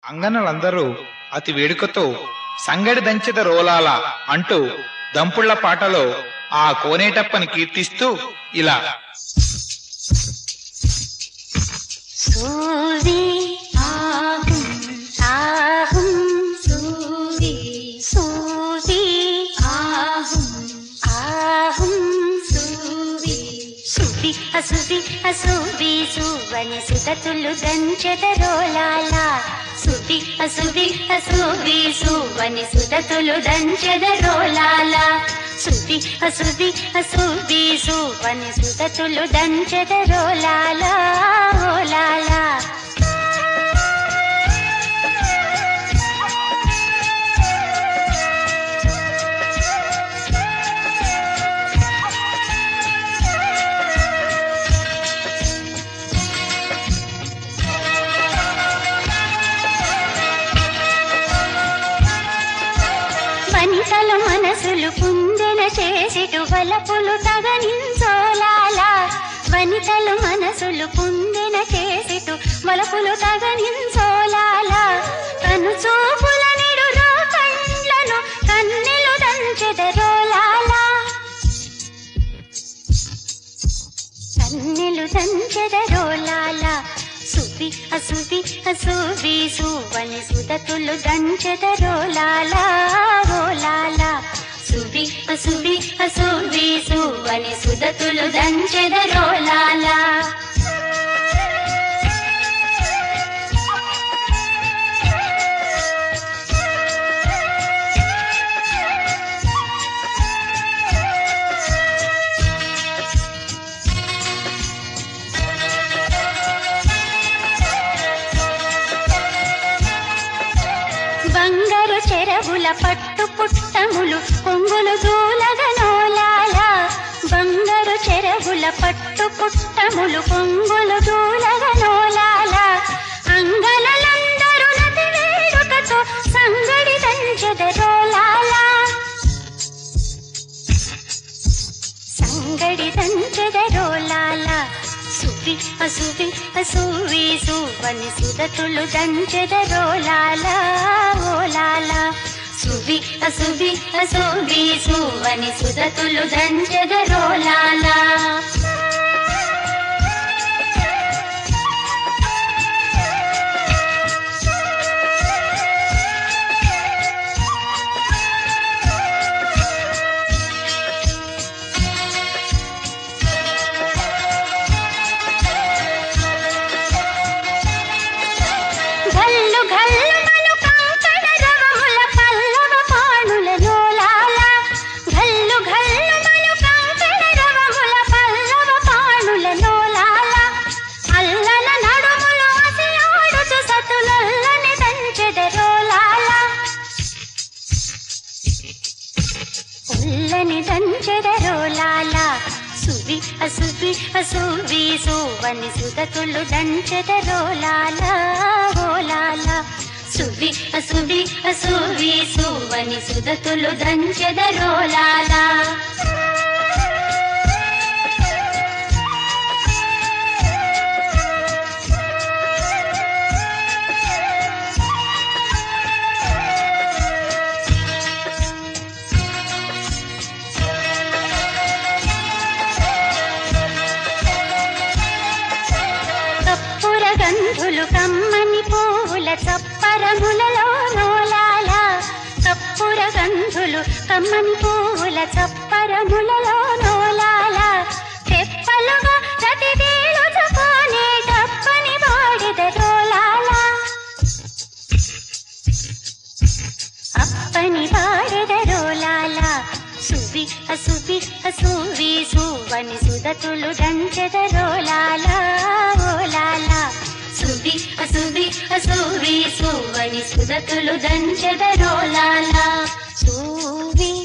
అంగనలందరూ అతి వేడుకతో సంగడి దంచెద రోలాల అంటూ దంపుళ్ల పాటలో ఆ కోనేటప్పని కీర్తిస్తూ ఇలా సూది ఆహుం ఆహుం సూది సూది ఆహుం ఆహుం సూది సుది అసుది అసుది సువని సుతతులు దంచెదరోలాల సుది అసుది అసుది సువని సుతతులు దంచెదరోలాల సుది అసుది అసుది సువని సుతతులు దంచెదరోలాల ఓలాల వనితలు మనసులు కుందెన చేసిటు వలపులు తగనించోలాల వనితలు మనసులు కుందెన చేసిటు వలపులు తగనించోలాల కను చూపుల నిడులో కండ్లను కన్నెలు దంచెదరోలాల కన్నెలు దంచెదరోలాల సువి అసువి అసువి సువని సుదతులు దంచెదరోలాల రోలాల సువి అసువి అసువి సువని సుదతులు దంచెదరోలాల బంగారు చెరవుల పట్టు పుట్టములు కొంగులు దూలగనోలాల బంగారు చెరవుల పట్టు పుట్టములు కొంగులు దూలగనోలాల అంగనలందరూ నది వేడుకతో సంగడి దంచెదరోలాల సంగడి దంచెదరోలాల సువి అసువి అసువి సువని సుదతులు దంచెదరోలాల ఓలాల సువి అసువి అసువి సువని సుదతులు దంచెదరోలాల గల్లు గల్లు మను కంకణ రవముల పల్లవ పాణుల నోలాల గల్లు గల్లు మను కంకణ రవముల పల్లవ పాణుల నోలాల అల్లన నడుములు అసియాడుచు సతులల్లని దంచెదరోలాల ఉల్లని దంచెదరోలాల సువి అసువి అసువి సువని సుదతులు దంచెదరోలాల ఓలాల సువి అసువి అసువి సువని సుదతులు దంచెదరోలాల కప్పుర గంధులు కమ్మని పువ్వుల చప్పరములలో నోలాల కప్పుర గంధులు కమ్మని పువ్వుల చప్పరములలో నోలాల తెప్పలుగా ప్రతి వేళుచుకోనే తప్పని వాడిద రోలాల అప్పని వాడిద రోలాల సువి అసువి అసువి సువని సుదతులు దంచెదరోలాల ఓలాల సువి అసువి అసువి సువని సుదతులు దంచెదరోలాల సువి